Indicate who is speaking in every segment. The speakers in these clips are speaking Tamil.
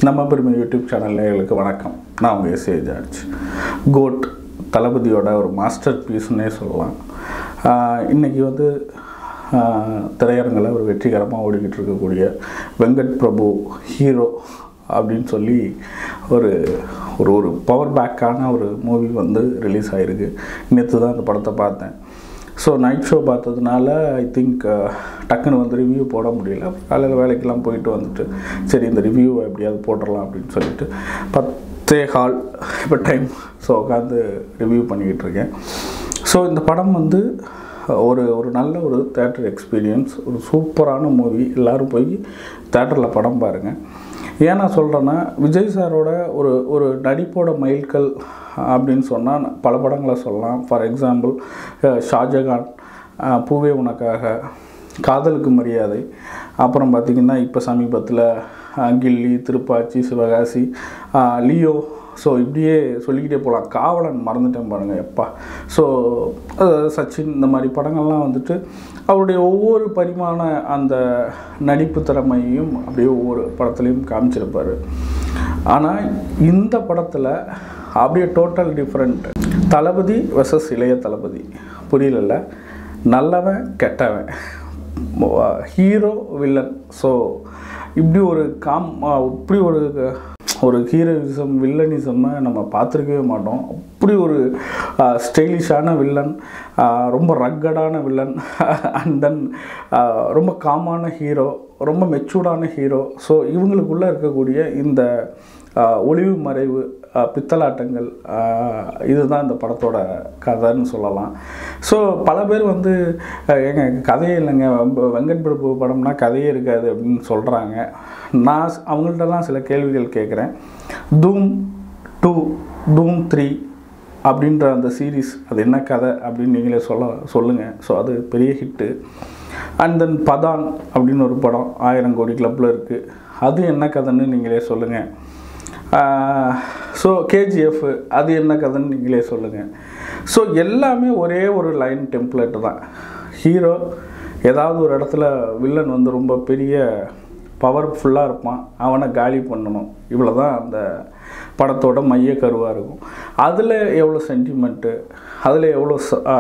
Speaker 1: நம்ம பெருமை யூடியூப் சேனல் நேயர்களுக்கு வணக்கம் நான் உங்கள் எஸ்ஏ ஜார்ஜ் கோட் தளபதியோட ஒரு மாஸ்டர் பீஸ்னே சொல்லலாம் ஆஹ் இன்னைக்கு வந்து ஆஹ் திரையரங்கில் ஒரு வெற்றிகரமாக ஓடிக்கிட்டு இருக்கக்கூடிய வெங்கட் பிரபு ஹீரோ அப்படின்னு சொல்லி ஒரு ஒரு ஒரு பவர் பேக்கான ஒரு மூவி வந்து ரிலீஸ் ஆகிருக்கு நேற்று தான் அந்த படத்தை பார்த்தேன் ஸோ நைட் ஷோ பார்த்ததுனால ஐ திங்க் டக்குன்னு வந்து ரிவ்யூ போட முடியல காலையில் வேலைக்கெல்லாம் போயிட்டு வந்துட்டு சரி இந்த ரிவ்யூவை எப்படியாவது போட்டுடலாம் அப்படின்னு சொல்லிட்டு பத்தே கால் இப்போ டைம் ஸோ உட்காந்து ரிவ்யூ பண்ணிக்கிட்டு இருக்கேன் ஸோ இந்த படம் வந்து ஒரு ஒரு நல்ல ஒரு தேட்டர் எக்ஸ்பீரியன்ஸ் ஒரு சூப்பரான மூவி எல்லோரும் போய் தேட்டரில் படம் பாருங்கள் ஏன் நான் சொல்கிறேன்னா விஜய் சாரோட ஒரு ஒரு நடிப்போட மைல்கல் அப்படின்னு சொன்னால் பல படங்களை சொல்லலாம் ஃபார் எக்ஸாம்பிள் ஷாஜகான் அஹ், பூவே உனக்காக காதலுக்கு மரியாதை அப்புறம் பார்த்திங்கன்னா இப்போ சமீபத்தில் அஹ், கில்லி திருப்பாச்சி சிவகாசி அஹ், லியோ ஸோ இப்படியே சொல்லிக்கிட்டே போகலாம் காவலன் மறந்துட்டேன் பாருங்கள் எப்பா ஸோ சச்சின் இந்த மாதிரி படங்கள்லாம் வந்துட்டு அவருடைய ஒவ்வொரு பரிமாண அந்த நடிப்பு திறமையையும் அப்படியே ஒவ்வொரு படத்துலையும் காமிச்சிருப்பார் ஆனால் இந்த படத்தில் அப்படியே டோட்டல் டிஃப்ரெண்ட் தளபதி வெர்சஸ் இளைய தளபதி புரியல நல்லவன் கெட்டவன் ஹீரோ வில்லன் ஸோ இப்படி ஒரு காம் இப்படி ஒரு ஒரு ஹீரோயிசம் வில்லனிசம்மை நம்ம பார்த்துருக்கவே மாட்டோம் அப்படி ஒரு ஸ்டைலிஷான வில்லன் ரொம்ப ரக்கடான வில்லன் அண்ட் தென் ரொம்ப காமான ஹீரோ ரொம்ப மெச்சூர்டான ஹீரோ ஸோ இவங்களுக்குள்ளே இருக்கக்கூடிய இந்த ஆஹ், ஒளிவு மறைவு ஆஹ், பித்தலாட்டங்கள் ஆஹ், இதுதான் இந்த படத்தோட கதைன்னு சொல்லலாம் ஸோ பல பேர் வந்து ஆஹ், ஏங்க கதையே இல்லைங்க வெம்ப- வெங்கட் பிரபு படம்னா கதையே இருக்காது அப்படின்னு சொல்கிறாங்க நான் ஸ்- அவங்கள்ட்டலாம் சில கேள்விகள் கேட்குறேன் தூம் டூ தூம் த்ரீ அப்படின்ற அந்த சீரீஸ் அது என்ன கதை அப்படின்னு நீங்களே சொல்ல சொல்லுங்கள் ஸோ அது பெரிய ஹிட்டு அண்ட் தென் பதான் அப்படின்னு ஒரு படம் ஆயிரம் கோடி கிளப்பில் இருக்குது அது என்ன கதைன்னு நீங்களே சொல்லுங்கள் ஸோ கேஜிஎஃப் அது என்ன கதைன்னு நீங்களே சொல்லுங்கள் ஸோ எல்லாமே ஒரே ஒரு லைன் டெம்ப்ளேட்டு தான் ஹீரோ ஏதாவது ஒரு இடத்துல வில்லன் வந்து ரொம்ப பெரிய பவர்ஃபுல்லாக இருப்பான் அவனை காலி பண்ணணும் இவ்வளோ தான் அந்த படத்தோட மைய கருவாக இருக்கும் அதில் எவ்வளோ சென்டிமெண்ட்டு அதில் எவ்வளோ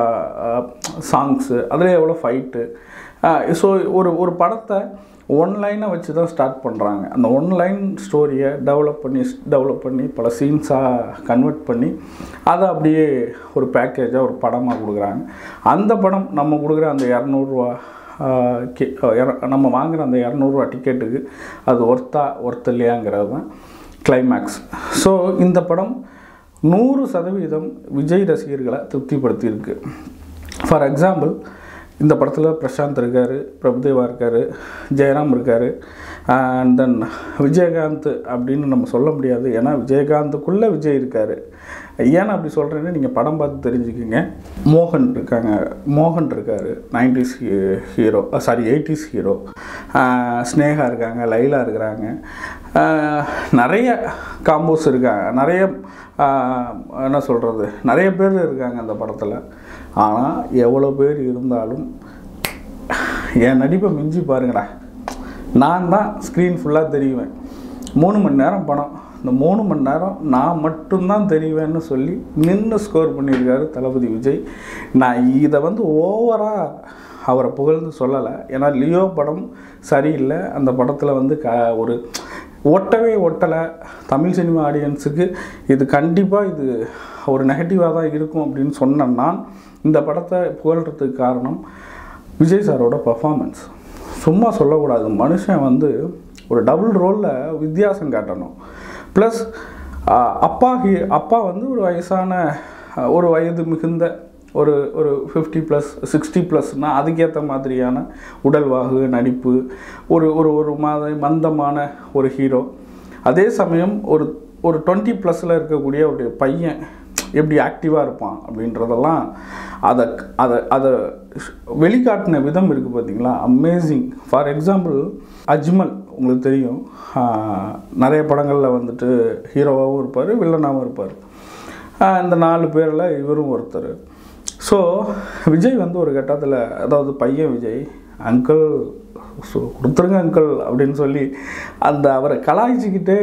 Speaker 1: சாங்ஸு அதில் எவ்வளோ ஃபைட்டு ஸோ ஒரு ஒரு படத்தை ஒன் லைனை வச்சு தான் ஸ்டார்ட் பண்ணுறாங்க அந்த ஒன் லைன் ஸ்டோரியை டெவலப் பண்ணி டெவலப் பண்ணி பல சீன்ஸாக கன்வெர்ட் பண்ணி அதை அப்படியே ஒரு பேக்கேஜாக ஒரு படமாக கொடுக்குறாங்க அந்த படம் நம்ம கொடுக்குற அந்த இரநூறுவா கே இர- நம்ம வாங்குற அந்த இரநூறுவா டிக்கெட்டுக்கு அது ஒர்த்தா ஒர்த் இல்லையாங்கிறது தான் கிளைமேக்ஸ் ஸோ இந்த படம் நூறு சதவீதம் விஜய் ரசிகர்களை திருப்திப்படுத்தியிருக்கு ஃபார் எக்ஸாம்பிள் இந்த படத்தில் பிரசாந்த் இருக்கார் பிரபுதேவா இருக்கார் ஜெயராம் இருக்கார் அண்ட் தென் விஜயகாந்த் அப்படின்னு நம்ம சொல்ல முடியாது ஏன்னா விஜயகாந்துக்குள்ளே விஜய் இருக்கார் ஏன் அப்படி சொல்கிறேன்னு நீங்கள் படம் பார்த்து தெரிஞ்சுக்கிங்க மோகன் இருக்காங்க மோகன் இருக்கார் nineties hero sorry eighties hero Sneha இருக்காங்க லைலா இருக்கிறாங்க ஆஹ் நிறைய காம்போஸ் இருக்காங்க நிறைய ஆஹ் என்ன சொல்கிறது நிறைய பேர் இருக்காங்க அந்த படத்தில் ஆனால் எவ்வளோ பேர் இருந்தாலும் என் நடிப்பை மிஞ்சி பாருங்கடா நான் தான் ஸ்க்ரீன் ஃபுல்லாக தெரியுவேன் மூணு மணி நேரம் படம் இந்த மூணு மணி நேரம் நான் மட்டும்தான் தெரிவேன்னு சொல்லி நின்று ஸ்கோர் பண்ணியிருக்காரு தளபதி விஜய் நான் இதை வந்து ஓவராக அவரை புகழ்ந்து சொல்லலை ஏன்னா லியோ படம் சரியில்லை அந்த படத்தில் வந்து க ஒரு ஒட்டவே ஒட்டலை தமிழ் சினிமா ஆடியன்ஸுக்கு இது கண்டிப்பாக இது ஒரு நெகட்டிவாக தான் இருக்கும் அப்படின்னு சொன்ன நான் இந்த படத்தை புகழ்கிறதுக்கு காரணம் விஜய் சாரோட பர்ஃபார்மன்ஸ் சும்மா சொல்லக்கூடாது மனுஷன் வந்து ஒரு டபுள் ரோலில் வித்தியாசம் காட்டணும் ப்ளஸ் அப்பா ஹி- அப்பா வந்து ஒரு வயசான ஆஹ், ஒரு வயது மிகுந்த ஒரு ஒரு ஃபிஃப்டி ப்ளஸ் சிக்ஸ்டி ப்ளஸ்னால் அதுக்கேற்ற மாதிரியான உடல்வாகு நடிப்பு ஒரு ஒரு ஒரு மாத மந்தமான ஒரு ஹீரோ அதே சமயம் ஒரு ஒரு டுவெண்ட்டி ப்ளஸில் இருக்கக்கூடிய ஒரு பையன் எப்படி ஆக்டிவாக இருப்பான் அப்படின்றதெல்லாம் அதை அதை அதை வெளிக்காட்டின விதம் இருக்குது பார்த்தீங்களா அமேசிங் ஃபார் எக்ஸாம்பிள் அஜ்மல் உங்களுக்கு தெரியும் ஆஹ், நிறைய படங்களில் வந்துட்டு ஹீரோவாகவும் இருப்பார் வில்லனாகவும் இருப்பார் ஆஹ், இந்த நாலு பேரில் இவரும் ஒருத்தர் ஸோ விஜய் வந்து ஒரு கட்டத்தில் அதாவது பையன் விஜய் அங்கிள் ஸோ கொடுத்துருங்க அங்கிள் அப்படின்னு சொல்லி அந்த அவரை கலாய்ச்சிக்கிட்டே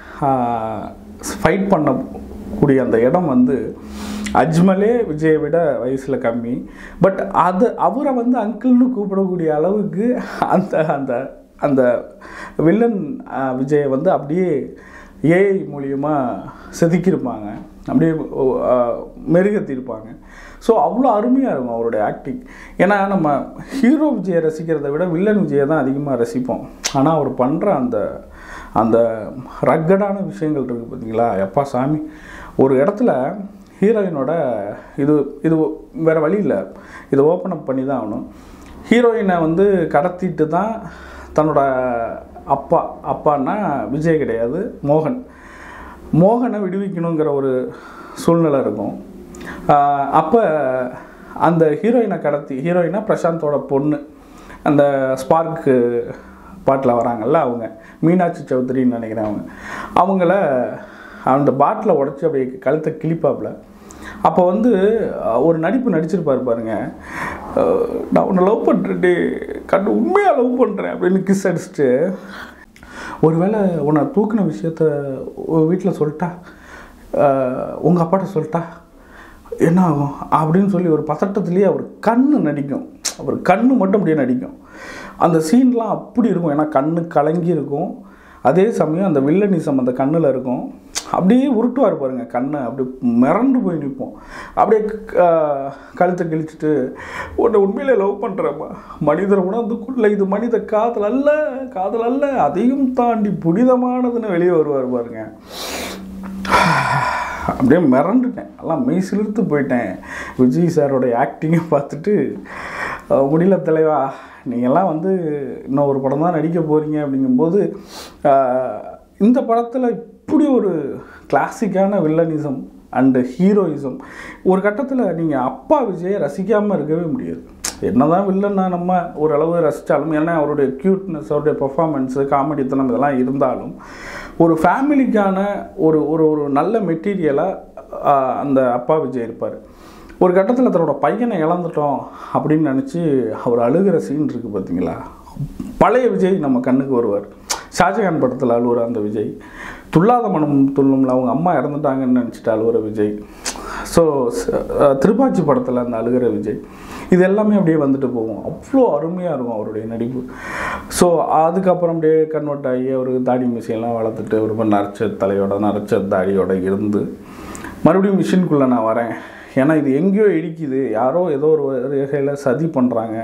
Speaker 1: ஃபைட் பண்ணக்கூடிய அந்த இடம் வந்து அஜ்மலே விஜயை விட வயசில் கம்மி பட் அது அவரை வந்து அங்கிள்னு கூப்பிடக்கூடிய அளவுக்கு அந்த அந்த அந்த வில்லன் ஆஹ், விஜயை வந்து அப்படியே ஏஐ மூலியமாக செதுக்கியிருப்பாங்க அப்படியே ஆஹ், மெருகேற்றிருப்பாங்க ஸோ அவ்வளோ அருமையாக இருக்கும் அவருடைய ஆக்டிங் ஏன்னா நம்ம ஹீரோ விஜயை ரசிக்கிறதை விட வில்லன் விஜயை தான் அதிகமாக ரசிப்போம் ஆனால் அவர் பண்ணுற அந்த அந்த ரக்கடான விஷயங்கள் இருக்குது பார்த்தீங்களா எப்பா சாமி ஒரு இடத்துல ஹீரோயினோட இது இது வேறு வழி இல்லை இதை ஓப்பன் அப் பண்ணி தான் ஆகணும் ஹீரோயினை வந்து கடத்திட்டு தான் தன்னோட அப்பா அப்பான்னா விஜய் கிடையாது மோகன் மோகனை விடுவிக்கணுங்கிற ஒரு சூழ்நிலை இருக்கும் அப்போ அந்த ஹீரோயினை கடத்தி ஹீரோயினா பிரசாந்தோட பொண்ணு அந்த ஸ்பார்க்கு பாட்டில் வராங்கல்ல அவங்க மீனாட்சி சௌத்ரின்னு நினைக்கிறேன் அவங்க அவங்கள அந்த பாட்டில் உடச்சி அப்படியே கழுத்தை கிளிப்பாப்புல அப்போ வந்து அஹ், ஒரு நடிப்பு நடிச்சிருப்பாரு பாருங்க அஹ், நான் உன்னை லவ் பண்ணுறேன்டி கண்டு உண்மையாக லவ் பண்ணுறேன் அப்படின்னு கிஸ் அடிச்சுட்டு ஒருவேளை உன்னை தூக்கின விஷயத்த வீட்டில் சொல்லிட்டா உங்கள் அப்பாட்ட சொல்லிட்டா என்ன ஆகும் அப்படின்னு சொல்லி ஒரு பதட்டத்துலேயே அவர் கண்ணு நடிக்கும் அவர் கண்ணு மட்டும் அப்படியே நடிக்கும் அந்த சீன்லாம் அப்படி இருக்கும் ஏன்னா கண்ணு கலங்கி இருக்கும் அதே சமயம் அந்த வில்லனிசம் அந்த கண்ணில் இருக்கும் அப்படியே உருட்டுவார் பாருங்க கண்ணை அப்படியே மிரண்டு போய் நிற்போம் அப்படியே க- கழுத்தை கிழிச்சிட்டு உன்னை உண்மையிலே லவ் பண்ணுறப்பா மனிதர் உணர்ந்துக்குள்ள இது மனித காதல் அல்ல காதல் அல்ல அதையும் தாண்டி புனிதமானதுன்னு வெளியே வருவார் பாருங்க அப்படியே மிரண்டுட்டேன் எல்லாம் மெய் சிலிர்த்து போயிட்டேன் விஜய் சாரோடைய ஆக்டிங்கை பார்த்துட்டு அஹ், முடியல தலைவா நீங்கள்லாம் வந்து இன்னும் ஒரு படம் தான் நடிக்க போகிறீங்க அப்படிங்கும்போது அஹ், இந்த படத்தில் இப்படி ஒரு கிளாசிக்கான வில்லனிசம் அண்டு ஹீரோயிசம் ஒரு கட்டத்தில் நீங்கள் அப்பா விஜயை ரசிக்காமல் இருக்கவே முடியாது என்னதான் வில்லன்னா நம்ம ஓரளவு ரசித்தாலும் ஏன்னா அவருடைய க்யூட்னஸ் அவருடைய பெர்ஃபார்மன்ஸு காமெடித்தனம் இதெல்லாம் இருந்தாலும் ஒரு ஃபேமிலிக்கான ஒரு ஒரு ஒரு நல்ல மெட்டீரியலாக அந்த அப்பா விஜய் இருப்பார் ஒரு கட்டத்தில் தன்னோட பையனை இழந்துட்டோம் அப்படின்னு நினச்சி அவர் அழுகிற சீன் இருக்குது பார்த்தீங்களா பழைய விஜய் நம்ம கண்ணுக்கு வருவார் ஷாஜகான் படத்தில் அழுவுற அந்த விஜய் துல்லாத மனம் துள்ளும்ல அவங்க அம்மா இறந்துட்டாங்கன்னு நினச்சிட்டு அழுவுற விஜய் ஸோ திருப்பாச்சி படத்தில் அந்த அழுகிற விஜய் இது எல்லாமே அப்படியே வந்துட்டு போகும் அவ்வளோ அருமையாக இருக்கும் அவருடைய நடிப்பு ஸோ அதுக்கப்புறம் அப்படியே கன்வெர்ட் ஆகி ஒரு தாடி மிஷின்லாம் வளர்த்துட்டு ஒரு நரைச்ச தலையோட நரைச்ச தாடியோட இருந்து மறுபடியும் மிஷினுக்குள்ளே நான் வரேன் ஏன்னா இது எங்கேயோ இடிக்குது யாரோ ஏதோ ஒரு வகையில் சதி பண்ணுறாங்க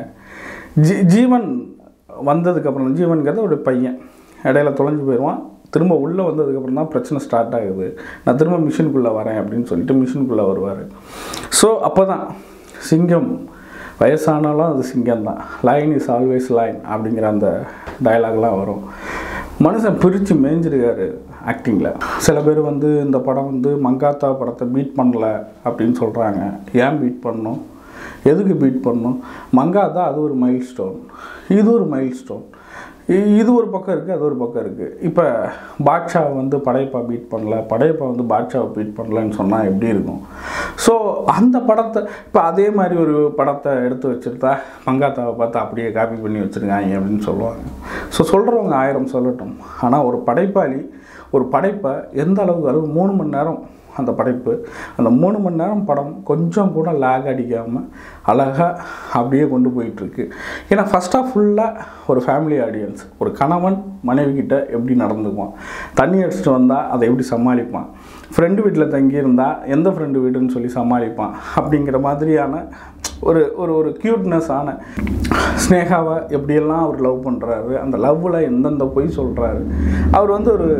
Speaker 1: ஜீ ஜீவன் வந்ததுக்கப்புறம் ஜீவன்கிறது ஒரு பையன் இடையில தொலைஞ்சு போயிடுவான் திரும்ப உள்ளே வந்ததுக்கப்புறம் தான் பிரச்சனை ஸ்டார்ட் ஆகுது நான் திரும்ப மிஷினுக்குள்ளே வரேன் அப்படின்னு சொல்லிட்டு மிஷினுக்குள்ளே வருவார் ஸோ அப்போ தான் சிங்கம் வயசானாலும் அது சிங்கம் தான் லைன் இஸ் ஆல்வேஸ் லைன் அப்படிங்கிற அந்த டயலாக்லாம் வரும் மனுஷன் பிரித்து மேய்ஞ்சிருக்காரு ஆக்டிங்கில் சில பேர் வந்து இந்த படம் வந்து மங்காத்தா படத்தை பீட் பண்ணல அப்படின்னு சொல்கிறாங்க ஏன் பீட் பண்ணணும் எதுக்கு பீட் பண்ணணும் மங்காத்தா அது ஒரு மைல் ஸ்டோன் இது ஒரு மைல் ஸ்டோன் இது ஒரு பக்கம் இருக்குது அது ஒரு பக்கம் இருக்குது இப்போ பாட்ஷாவை வந்து படையப்பா பீட் பண்ணல படையப்பா வந்து பாட்ஷாவை பீட் பண்ணலன்னு சொன்னால் எப்படி இருக்கும் ஸோ அந்த படத்தை இப்போ அதே மாதிரி ஒரு படத்தை எடுத்து வச்சுருந்தா மங்காத்தாவை பார்த்து அப்படியே காப்பி பண்ணி வச்சுருக்காங்க அப்படின்னு சொல்லுவாங்க ஸோ சொல்கிறவங்க ஆயிரம் சொல்லட்டும் ஆனால் ஒரு படைப்பாளி ஒரு படைப்பை எந்த அளவுக்கு அளவு மூணு மணி நேரம் அந்த படைப்பு அந்த மூணு மணி நேரம் படம் கொஞ்சம் கூட லேக் அடிக்காமல் அழகாக அப்படியே கொண்டு போயிட்டுருக்கு ஏன்னா ஃபஸ்ட் ஆஃப் ஃபுல்லாக ஒரு ஃபேமிலி ஆடியன்ஸ் ஒரு கணவன் மனைவி கிட்ட எப்படி நடந்துக்குவான் தண்ணி அடிச்சிட்டு வந்தால் அதை எப்படி சமாளிப்பான் ஃப்ரெண்டு வீட்டில் தங்கியிருந்தால் எந்த ஃப்ரெண்டு வீடுன்னு சொல்லி சமாளிப்பான் அப்படிங்கிற மாதிரியான ஒரு ஒரு ஒரு க்யூட்னஸ் ஆன ஸ்னேகாவை எப்படியெல்லாம் அவர் லவ் பண்ணுறாரு அந்த லவ்வில் எந்தெந்த பொய் சொல்கிறாரு அவர் வந்து ஒரு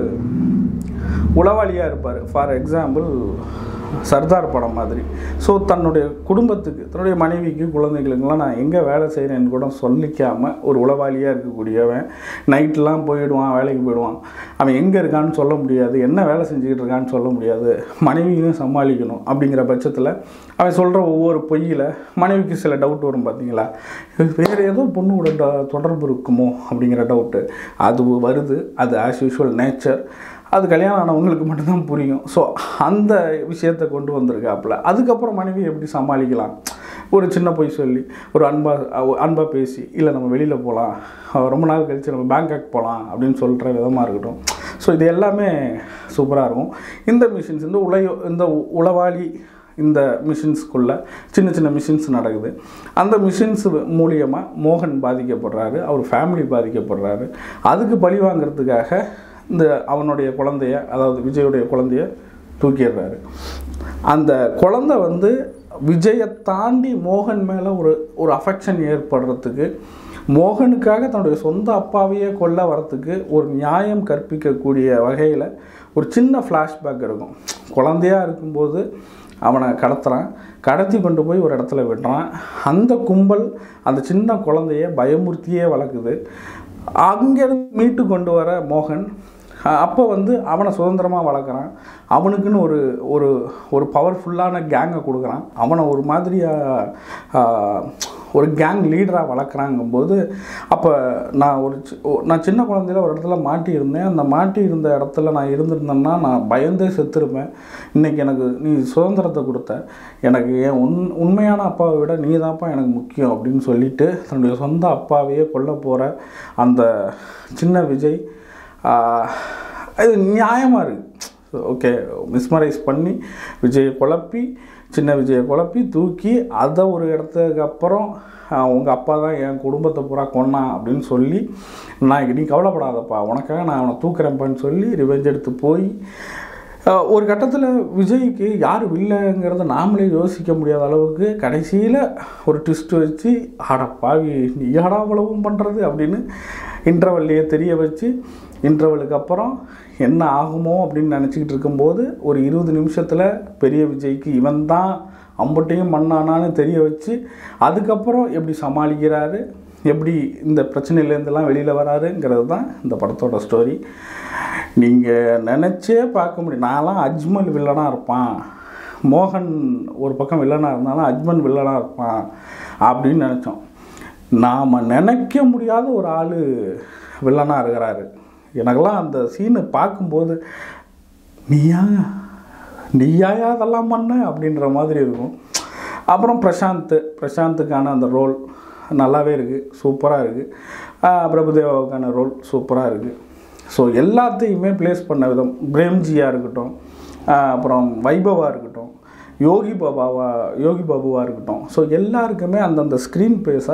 Speaker 1: உளவாளியாக இருப்பார் ஃபார் எக்ஸாம்பிள் சர்தார் படம் மாதிரி ஸோ தன்னுடைய குடும்பத்துக்கு தன்னுடைய மனைவிக்கு குழந்தைகளுக்கெல்லாம் நான் எங்கே வேலை செய்கிறேன்னு கூட சொல்லிக்காமல் ஒரு உளவாளியாக இருக்கக்கூடியவன் நைட்லாம் போயிடுவான் வேலைக்கு போயிடுவான் அவன் எங்கே இருக்கான்னு சொல்ல முடியாது என்ன வேலை செஞ்சுக்கிட்டு இருக்கான்னு சொல்ல முடியாது மனைவியும் சமாளிக்கணும் அப்படிங்கிற பட்சத்தில் அவன் சொல்கிற ஒவ்வொரு பொய்யில் மனைவிக்கு சில டவுட் வரும் பார்த்தீங்களா வேறு ஏதோ பொண்ணு கூட ட- தொடர்பு இருக்குமோ அப்படிங்கிற டவுட்டு அது வருது அது ஆஸ் யூஷுவல் நேச்சர் அது கல்யாணம் ஆனவங்களுக்கு மட்டும்தான் புரியும் ஸோ அந்த விஷயத்தை கொண்டு வந்திருக்காப்புல அதுக்கப்புறம் மனைவி எப்படி சமாளிக்கலாம் ஒரு சின்ன பொய் சொல்லி ஒரு அன்பா அன்பாக பேசி இல்லை நம்ம வெளியில் போகலாம் ரொம்ப நாள் கழித்து நம்ம பேங்காக் போகலாம் அப்படின்னு சொல்கிற விதமாக இருக்கட்டும் ஸோ இது எல்லாமே சூப்பராக இருக்கும் இந்த மிஷின்ஸ் இந்த உழையோ இந்த உ- உளவாளி இந்த மிஷின்ஸ்குள்ளே சின்ன சின்ன மிஷின்ஸ் நடக்குது அந்த மிஷின்ஸ் மூலியமாக மோகன் பாதிக்கப்படுறாரு அவர் ஃபேமிலி பாதிக்கப்படுறாரு அதுக்கு பழி வாங்குறதுக்காக இந்த அவனுடைய குழந்தைய அதாவது விஜயுடைய குழந்தைய தூக்கிடுறாரு அந்த குழந்தை வந்து விஜயை தாண்டி மோகன் மேலே ஒரு ஒரு அஃபெக்ஷன் ஏற்படுறதுக்கு மோகனுக்காக தன்னுடைய சொந்த அப்பாவையே கொல்ல வரத்துக்கு ஒரு நியாயம் கற்பிக்கக்கூடிய வகையில் ஒரு சின்ன ஃப்ளாஷ்பேக் இருக்கும் குழந்தையா இருக்கும்போது அவனை கடத்துறான் கடத்தி கொண்டு போய் ஒரு இடத்துல விடுறான் அந்த கும்பல் அந்த சின்ன குழந்தைய பயமுறுத்தியே வளர்க்குது அங்கேருந்து மீட்டு கொண்டு வர மோகன் அப்போ வந்து அவனை சுதந்திரமாக வளர்க்குறான் அவனுக்குன்னு ஒரு ஒரு ஒரு பவர்ஃபுல்லான கேங்கை கொடுக்குறான் அவனை ஒரு மாதிரியாக ஒரு கேங் லீடராக வளர்க்குறாங்கும்போது அப்போ நான் ஒரு சி- ஒ- நான் சின்ன குழந்தையில ஒரு இடத்துல மாட்டி இருந்தேன் அந்த மாட்டி இருந்த இடத்துல நான் இருந்திருந்தேன்னா நான் பயந்தே செத்துருப்பேன் இன்றைக்கி எனக்கு நீ சுதந்திரத்தை கொடுத்த எனக்கு என் உண் உண்மையான அப்பாவை விட நீ தான்ப்பா எனக்கு முக்கியம் அப்படின்னு சொல்லிட்டு தன்னுடைய சொந்த அப்பாவையே கொல்ல போகிற அந்த சின்ன விஜய் ஆஹ், இது நியாயமாக இருக்குது ஓகே மிஸ்மரைஸ் பண்ணி விஜயை குழப்பி சின்ன விஜயை குழப்பி தூக்கி அதை ஒரு இடத்துக்கு அப்புறம் உங்கள் அப்பா தான் என் குடும்பத்தை பூரா கொன்னான் அப்படின்னு சொல்லி நான் நீ கவலைப்படாதப்பா உனக்காக நான் அவனை தூக்குறேன்ப்பான்னு சொல்லி ரிவெஞ்ச் எடுத்து போய் ஆஹ், ஒரு கட்டத்தில் விஜய்க்கு யார் வில்லைங்கிறத நாமளே யோசிக்க முடியாத அளவுக்கு கடைசியில் ஒரு ட்விஸ்ட் வச்சு ஆட பாவி நீ யாடா அவ்வளவும் பண்ணுறது அப்படின்னு இன்டர்வல்லையே தெரிய வச்சு இன்டர்வலுக்கு அப்புறம் என்ன ஆகுமோ அப்படின்னு நினச்சிக்கிட்டு இருக்கும்போது ஒரு இருபது நிமிஷத்தில் பெரிய விஜய்க்கு இவன் தான் அம்பட்டையும் மண்ணானான்னு தெரிய வச்சு அதுக்கப்புறம் எப்படி சமாளிக்கிறாரு எப்படி இந்த பிரச்சனையிலேருந்தெல்லாம் வெளியில் வராருங்கிறது தான் இந்த படத்தோட ஸ்டோரி நீங்கள் நினச்சே பார்க்க முடியும் நான்லாம் அஜ்மல் வில்லனாக இருப்பான் மோகன் ஒரு பக்கம் வில்லனாக இருந்தாலும் அஜ்மன் வில்லனாக இருப்பான் அப்படின்னு நினச்சோம் நாம் நினைக்க முடியாத ஒரு ஆள் வில்லனாக இருக்கிறாரு எனக்கெல்லாம் அந்த சீனை பார்க்கும்போது நீயா நீயாயா அதெல்லாம் பண்ண அப்படின்ற மாதிரி இருக்கும் அப்புறம் பிரசாந்த் பிரசாந்துக்கான அந்த ரோல் நல்லாவே இருக்குது சூப்பராக இருக்குது பிரபுதேவாவுக்கான ரோல் சூப்பராக இருக்குது ஸோ எல்லாத்தையுமே ப்ளேஸ் பண்ண விதம் பிரேம்ஜியாக இருக்கட்டும் ஆஹ் அப்புறம் வைபவா இருக்கட்டும் யோகி பாபாவா யோகி பாபுவாக இருக்கட்டும் ஸோ எல்லாருக்குமே அந்தந்த ஸ்க்ரீன் பேஸை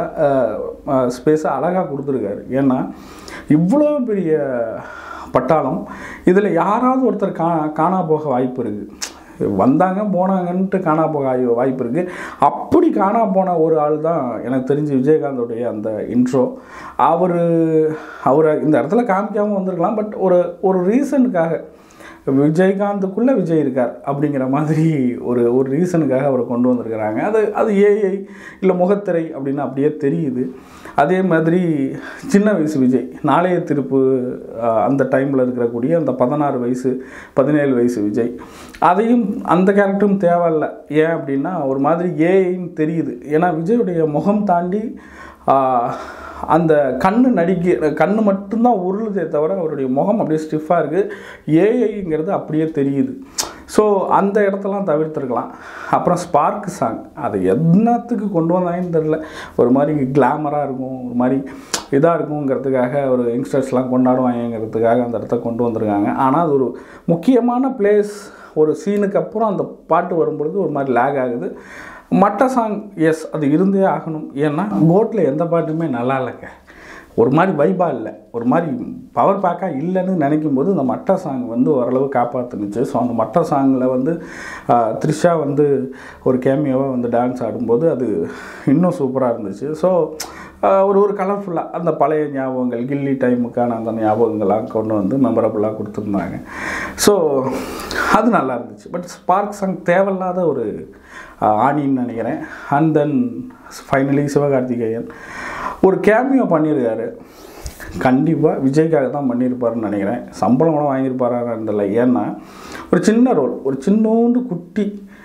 Speaker 1: ஸ்பேஸை அழகாக கொடுத்துருக்காரு ஏன்னா இவ்வளோ பெரிய பட்டாளம் இதில் யாராவது ஒருத்தர் கா காணா போக வாய்ப்பு இருக்குது வந்தாங்க போனாங்கன்ட்டு காணா போக ஆயி- வாய்ப்பு இருக்குது அப்படி காணா போன ஒரு ஆள் தான் எனக்கு தெரிஞ்சு விஜயகாந்தோடைய அந்த இன்ட்ரோ அவர் அவரை இந்த இடத்துல காமிக்காமல் வந்திருக்கலாம் பட் ஒரு ஒரு ரீசனுக்காக விஜயகாந்துக்குள்ளே விஜய் இருக்கார் அப்படிங்கிற மாதிரி ஒரு ஒரு ரீசனுக்காக அவரை கொண்டு வந்திருக்கிறாங்க அது அது ஏஐ இல்லை முகத்திரை அப்படின்னு அப்படியே தெரியுது அதே மாதிரி சின்ன வயசு விஜய் நாளைய திருப்பு ஆஹ், அந்த டைமில் இருக்கக்கூடிய அந்த பதினாறு வயசு பதினேழு வயசு விஜய் அதையும் அந்த கேரக்டரும் தேவையில்ல ஏன் அப்படின்னா ஒரு மாதிரி ஏஐன்னு தெரியுது ஏன்னா விஜயுடைய முகம் தாண்டி ஆஹ், அந்த கண்ணு நடிக்க கண்ணு மட்டும்தான் உருளுதே தவிர அவருடைய முகம் அப்படியே ஸ்டிஃபாக இருக்குது ஏஐங்கிறது அப்படியே தெரியுது ஸோ அந்த இடத்தெல்லாம் தவிர்த்துருக்கலாம் அப்புறம் ஸ்பார்க் சாங் அதை என்னத்துக்கு கொண்டு வந்தாங்கன்னு தெரில ஒரு மாதிரி கிளாமராக இருக்கும் ஒரு மாதிரி இதாக இருக்குங்கிறதுக்காக ஒரு யங்ஸ்டர்ஸ்லாம் கொண்டாடுவாங்கங்கிறதுக்காக அந்த இடத்த கொண்டு வந்திருக்காங்க ஆனால் அது ஒரு முக்கியமான பிளேஸ் ஒரு சீனுக்கு அப்புறம் அந்த பாட்டு வரும்பொழுது ஒரு மாதிரி லேக் ஆகுது மற்ற சாங் எஸ் அது இருந்தே ஆகணும் ஏன்னா கோட்டில் எந்த பாட்டுமே நல்லா இல்லைங்க ஒரு மாதிரி வைபாக இல்லை ஒரு மாதிரி பவர் பேக்காக இல்லைன்னு நினைக்கும் போது இந்த மட்ட சாங் வந்து ஓரளவு காப்பாற்றுனுச்சு ஸோ அந்த மட்ட சாங்கில் வந்து ஆஹ், த்ரிஷா வந்து ஒரு கேமியோவாக வந்து டான்ஸ் ஆடும்போது அது இன்னும் சூப்பராக இருந்துச்சு ஸோ ஒரு ஒரு கலர்ஃபுல்லாக அந்த பழைய ஞாபகங்கள் கில்லி டைமுக்கான அந்த ஞாபகங்கள்லாம் கொண்டு வந்து மெமரபுளாக கொடுத்துருந்தாங்க ஸோ அது நல்லா இருந்துச்சு பட் ஸ்பார்க் சாங் தேவையில்லாத ஒரு ஆஹ், ஆணின்னு நினைக்கிறேன் அண்ட் தென் ஃபைனலி சிவகார்த்திகேயன் ஒரு கேமியோ பண்ணியிருக்காரு கண்டிப்பாக விஜய்க்காக தான் பண்ணியிருப்பாருன்னு நினைக்கிறேன் சம்பளம் கூட வாங்கியிருப்பாரான்னு தெரியல ஏன்னா ஒரு சின்ன ரோல் ஒரு சின்னோண்டு குட்டி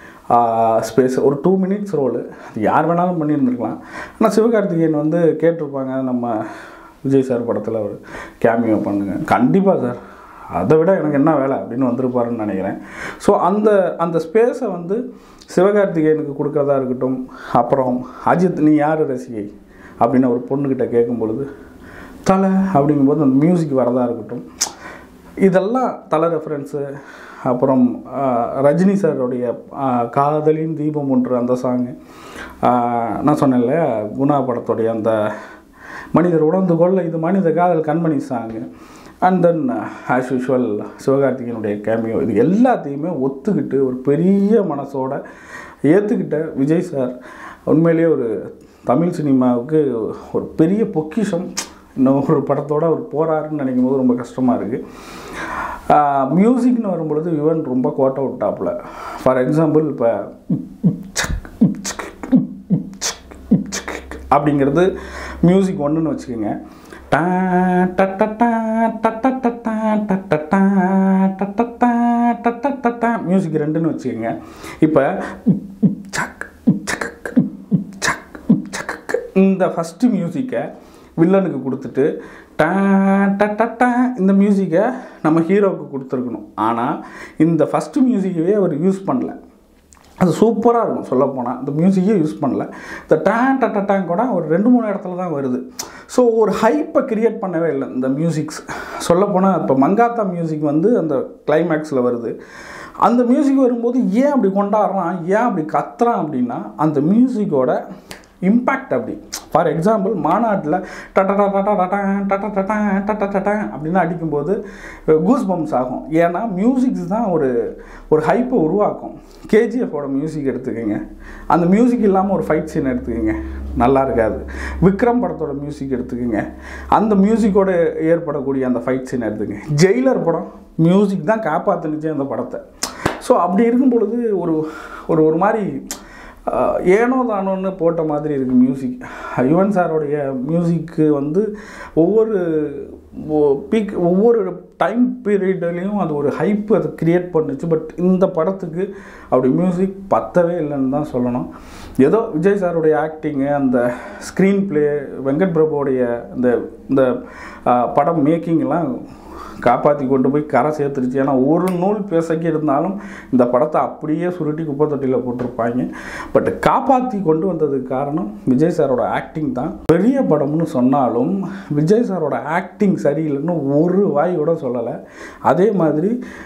Speaker 1: ஸ்பேஸ் ஒரு டூ மினிட்ஸ் ரோலு அது யார் வேணாலும் பண்ணியிருந்துருக்கலாம் ஆனால் சிவகார்த்திகேயன் வந்து கேட்டிருப்பாங்க நம்ம விஜய் சார் படத்தில் ஒரு கேமியோ பண்ணுங்க கண்டிப்பாக சார் அதை விட எனக்கு என்ன வேலை அப்படின்னு வந்திருப்பாருன்னு நினைக்கிறேன் ஸோ அந்த அந்த ஸ்பேஸை வந்து சிவகார்த்திகேயனுக்கு கொடுக்கறதா இருக்கட்டும் அப்புறம் அஜித் நீ யார் ரசிகை அப்படின்னு ஒரு பொண்ணுக்கிட்ட கேட்கும் பொழுது தலை அப்படிங்கும்போது அந்த மியூசிக் வரதா இருக்கட்டும் இதெல்லாம் தலை ரெஃபரன்ஸு அப்புறம் ஆஹ், ரஜினி சாருடைய ஆஹ், காதலின் தீபம் ஒன்று அந்த சாங்கு நான் சொன்னேன்ல குணா படத்துடைய அந்த மனிதர் உணர்ந்து கொள்ள இது மனித காதல் கண்மணி song and then as usual சிவகார்த்திகேயனுடைய கேமியோ இது எல்லாத்தையுமே ஒத்துக்கிட்டு ஒரு பெரிய மனசோட ஏற்றுக்கிட்ட விஜய் சார் உண்மையிலேயே ஒரு தமிழ் சினிமாவுக்கு ஒரு பெரிய பொக்கிஷம் இன்னும் ஒரு படத்தோட அவர் போகிறாருன்னு நினைக்கும் போது ரொம்ப கஷ்டமாக இருக்குது மியூசிக்னு வரும்பொழுது யுவன் ரொம்ப கோட்டை விட்டாப்புல ஃபார் எக்ஸாம்பிள் இப்போ அப்படிங்கிறது மியூசிக் ஒன்றுன்னு வச்சுக்கோங்க டா டட்டட்டா, டட்டட்டா, டட்டட்டா, டட்டட்டா, டட்டட்டா, மியூசிக் ரெண்டுன்னு வச்சுக்கோங்க இப்போ சக் சக் சக் சக் இந்த ஃபஸ்ட்டு மியூசிக்கை வில்லனுக்கு கொடுத்துட்டு டா டா, டா, டா, இந்த மியூசிக்கை நம்ம ஹீரோவுக்கு கொடுத்துருக்கணும் ஆனால் இந்த ஃபஸ்ட்டு மியூசிக்கவே அவர் யூஸ் பண்ணல அது சூப்பராக இருக்கும் சொல்லப்போனால் இந்த மியூசிக்கே யூஸ் பண்ணல இந்த டேன் டட்ட டேன் கூட ஒரு ரெண்டு மூணு இடத்துல தான் வருது ஸோ ஒரு ஹைப்பை கிரியேட் பண்ணவே இல்லை இந்த மியூசிக்ஸ் சொல்லப்போனால் இப்போ மங்காத்தா மியூசிக் வந்து அந்த கிளைமேக்ஸில் வருது அந்த மியூசிக் வரும்போது ஏன் அப்படி கொண்டாடுறான் ஏன் அப்படி கத்துறான் அப்படின்னா அந்த மியூசிக்கோட இம்பேக்ட் அப்படி ஃபார் எக்ஸாம்பிள் மாநாட்டில் டட்டா டட்டா டட்டா டட்டா டட்டா டட்டா டட்டா அப்படின்னு அடிக்கும்போது கூஸ் பம்ப்ஸ் ஆகும் ஏன்னா மியூசிக்ஸ் தான் ஒரு ஒரு ஹைப்பை உருவாக்கும் கேஜிஎஃபோட மியூசிக் எடுத்துக்கோங்க அந்த மியூசிக் இல்லாமல் ஒரு ஃபைட் சீன் எடுத்துக்கோங்க நல்லா இருக்காது விக்ரம் படத்தோட மியூசிக் எடுத்துக்கோங்க அந்த மியூசிக்கோட ஏற்படக்கூடிய அந்த ஃபைட் சீன் எடுத்துக்கங்க ஜெயிலர் படம் மியூசிக் தான் காப்பாற்றுனுச்சு அந்த படத்தை ஸோ அப்படி இருக்கும் பொழுது ஒரு ஒரு ஒரு மாதிரி ஆஹ், ஏனோ தானோன்னு போட்ட மாதிரி இருக்குது மியூசிக் யுவன் சாரோடைய மியூசிக்கு வந்து ஒவ்வொரு பீக் ஒவ்வொரு டைம் பீரியட்லேயும் அது ஒரு ஹைப் அது கிரியேட் பண்ணுச்சு பட் இந்த படத்துக்கு அப்படி மியூசிக் பத்தவே இல்லைன்னு தான் சொல்லணும் ஏதோ விஜய் சாருடைய ஆக்டிங்கு அந்த ஸ்க்ரீன் ப்ளே வெங்கட் பிரபுவோடைய இந்த இந்த ஆஹ், படம் மேக்கிங்லாம் காப்பாற்றி கொண்டு போய் கரை சேர்த்துருச்சு ஏன்னா ஒரு நூல் பேசக்கி இருந்தாலும் இந்த படத்தை அப்படியே சுருட்டி குப்பை தொட்டியில் போட்டிருப்பாங்க பட் காப்பாற்றி கொண்டு வந்ததுக்கு காரணம் விஜய் சாரோட ஆக்டிங் தான் பெரிய படம்னு சொன்னாலும் விஜய் சாரோட ஆக்டிங் சரியில்லைன்னு ஒரு வாய் கூட சொல்லலை அதே மாதிரி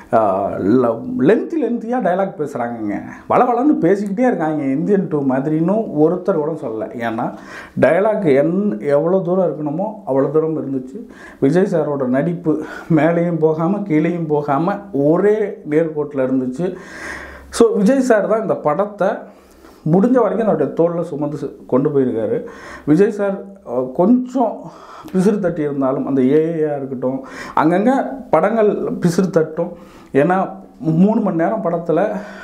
Speaker 1: லென்த்தி லென்த்தியாக டைலாக் பேசுகிறாங்கங்க வளவளன்னு பேசிக்கிட்டே இருக்காங்க இந்தியன் டூ மாதிரின்னு ஒருத்தர் கூட சொல்லலை ஏன்னா டைலாக் என் எவ்வளோ தூரம் இருக்கணுமோ அவ்வளோ தூரம் இருந்துச்சு விஜய் சாரோட நடிப்பு மேலேயும் போகாமல் கீழேயும் போகாமல் ஒரே நேர்கோட்டில் இருந்துச்சு ஸோ விஜய் சார் தான் இந்த படத்தை முடிஞ்ச வரைக்கும் அவருடைய தோளில் சுமந்து சு- கொண்டு போயிருக்காரு விஜய் சார் அஹ், கொஞ்சம் பிசிறு தட்டி இருந்தாலும் அந்த ஏஏயாக இருக்கட்டும் அங்கங்கே படங்கள் பிசிறு தட்டும் ஏன்னா மூணு மணி நேரம் படத்தில்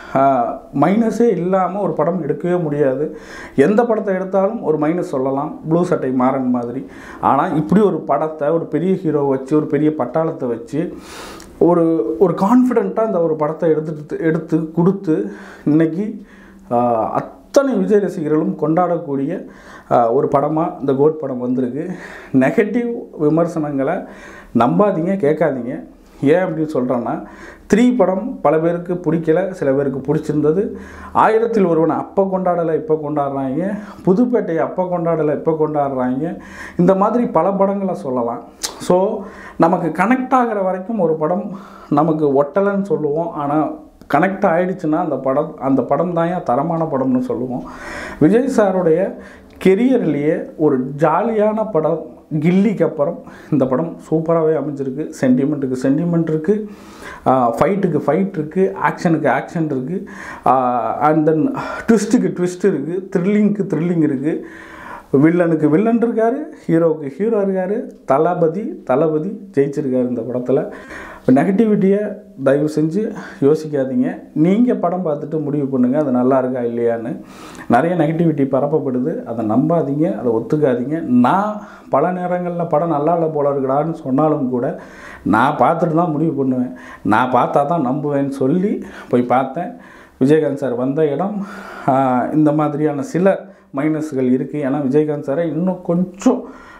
Speaker 1: மைனஸே இல்லாமல் ஒரு படம் எடுக்கவே முடியாது எந்த படத்தை எடுத்தாலும் ஒரு மைனஸ் சொல்லலாம் ப்ளூ சட்டை மாறன் மாதிரி ஆனால் இப்படி ஒரு படத்தை ஒரு பெரிய ஹீரோ வச்சு ஒரு பெரிய பட்டாளத்தை வச்சு ஒரு ஒரு கான்ஃபிடெண்ட்டாக இந்த ஒரு படத்தை எடுத்துட்டு எடுத்து கொடுத்து இன்னைக்கு ஆஹ், அத்தனை விஜய் ரசிகர்களும் கொண்டாடக்கூடிய ஆஹ், ஒரு படமாக இந்த கோட் படம் வந்திருக்கு நெகட்டிவ் விமர்சனங்களை நம்பாதீங்க கேட்காதீங்க ஏன் அப்படின்னு சொல்கிறேன்னா த்ரீ படம் பல பேருக்கு பிடிக்கல சில பேருக்கு பிடிச்சிருந்தது ஆயிரத்தில் ஒருவன் அப்போ கொண்டாடலை இப்போ கொண்டாடுறாங்க புதுப்பேட்டையை அப்போ கொண்டாடலை இப்போ கொண்டாடுறாங்க இந்த மாதிரி பல படங்களை சொல்லலாம் ஸோ நமக்கு கனெக்ட் ஆகிற வரைக்கும் ஒரு படம் நமக்கு ஒட்டலைன்னு சொல்லுவோம் ஆனால் கனெக்ட் ஆயிடுச்சுன்னா அந்த படம் அந்த படம் தான் தரமான படம்னு சொல்லுவோம் விஜய் சாருடைய கெரியர்லேயே ஒரு ஜாலியான படம் கில்லிக்கு அப்புறம் இந்த படம் சூப்பராகவே அமைஞ்சிருக்கு சென்டிமெண்ட்டுக்கு சென்டிமெண்ட் இருக்குது ஃபைட்டுக்கு ஃபைட் இருக்குது ஆக்ஷனுக்கு ஆக்ஷன் இருக்குது அண்ட் தென் ட்விஸ்ட்டுக்கு ட்விஸ்ட் இருக்குது த்ரில்லிங்க்கு த்ரில்லிங் இருக்குது வில்லனுக்கு வில்லன் இருக்காரு ஹீரோவுக்கு ஹீரோ இருக்காரு தளபதி தளபதி ஜெயிச்சிருக்காரு இந்த படத்தில் நெகட்டிவிட்டியை தயவு செஞ்சு யோசிக்காதீங்க நீங்கள் படம் பார்த்துட்டு முடிவு பண்ணுங்கள் அது நல்லா இருக்கா இல்லையான்னு நிறைய நெகட்டிவிட்டி பரப்பப்படுது அதை நம்பாதீங்க அதை ஒத்துக்காதீங்க நான் பல நேரங்களில் படம் நல்லா இல்லை போல இருக்கடான்னு சொன்னாலும் கூட நான் பார்த்துட்டு தான் முடிவு பண்ணுவேன் நான் பார்த்தா தான் நம்புவேன்னு சொல்லி போய் பார்த்தேன் விஜயகாந்த் சார் வந்த இடம் ஆஹ், இந்த மாதிரியான சில மைனஸ்கள் இருக்குது ஏன்னா விஜயகாந்த் சாரை இன்னும் கொஞ்சம்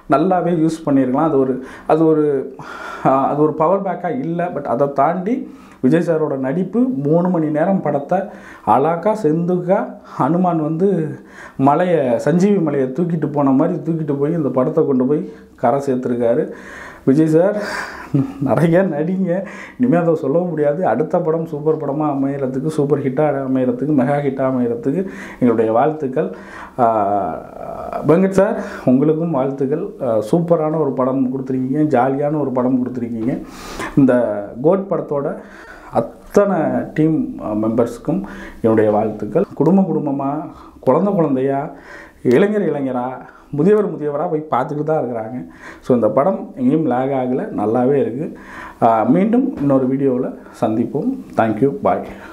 Speaker 1: நல்லாவே யூஸ் பண்ணியிருக்கலாம் அது ஒரு அது ஒரு ஆஹ், அது ஒரு பவர் பேக்காக இல்லை பட் அதை தாண்டி விஜய் சாரோட நடிப்பு மூணு மணி நேரம் படத்தை அழகா செந்துக்கா ஹனுமான் வந்து மலையை சஞ்சீவி மலையை தூக்கிட்டு போன மாதிரி தூக்கிட்டு போய் இந்த படத்தை கொண்டு போய் கரை சேர்த்துருக்காரு விஜய் சார் நிறைய நடிங்க இனிமேல் அதை சொல்ல முடியாது அடுத்த படம் சூப்பர் படமாக அமையறதுக்கு சூப்பர் ஹிட்டாக அமையறதுக்கு மெகா ஹிட்டாக அமையறதுக்கு எங்களுடைய வாழ்த்துக்கள் ஆஹ், வெங்கட் சார் உங்களுக்கும் வாழ்த்துக்கள் ஆஹ், சூப்பரான ஒரு படம் கொடுத்துருக்கீங்க ஜாலியான ஒரு படம் கொடுத்துருக்கீங்க இந்த கோட் படத்தோட அத்தனை டீம் மெம்பர்ஸ்க்கும் என்னுடைய வாழ்த்துக்கள் குடும்ப குடும்பமாக குழந்த குழந்தையா இளைஞர் இளைஞராக முதியவர் முதியவராக போய் பார்த்துட்டு தான் இருக்கிறாங்க ஸோ இந்த படம் எங்கேயும் லேக் ஆகலை நல்லாவே இருக்குது மீண்டும் இன்னொரு வீடியோவில் சந்திப்போம் தேங்க்யூ பாய்